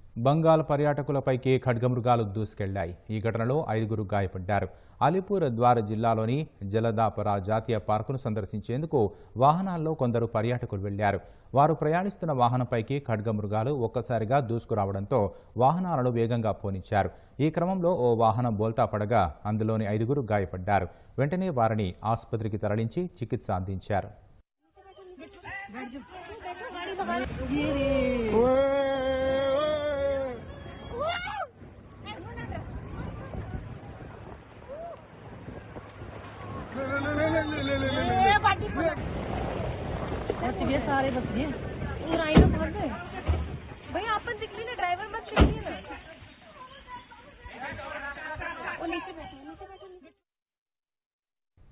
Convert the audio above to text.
బంగాల్ పర్యాటకులపైకి ఖడ్గమృగాలు దూసుకెళ్లాయి ఈ ఘటనలో ఐదుగురు గాయపడ్డారు అలీపూర్ ద్వార జిల్లాలోని జలదాపరా జాతీయ పార్కును సందర్శించేందుకు వాహనాల్లో కొందరు పర్యాటకులు వెళ్లారు వారు ప్రయాణిస్తున్న వాహనంపైకి ఖడ్గమృగాలు ఒక్కసారిగా దూసుకురావడంతో వాహనాలను వేగంగా పోనించారు ఈ క్రమంలో ఓ వాహనం బోల్తా పడగా అందులోని ఐదుగురు గాయపడ్డారు వెంటనే వారిని ఆసుపత్రికి తరలించి చికిత్స అందించారు बच गए सारे बच गए इधर आई ना पहुंच गए भैया अपन दिख रही ना ड्राइवर बस चलिए ना वो नीचे बैठा है नीचे बैठा है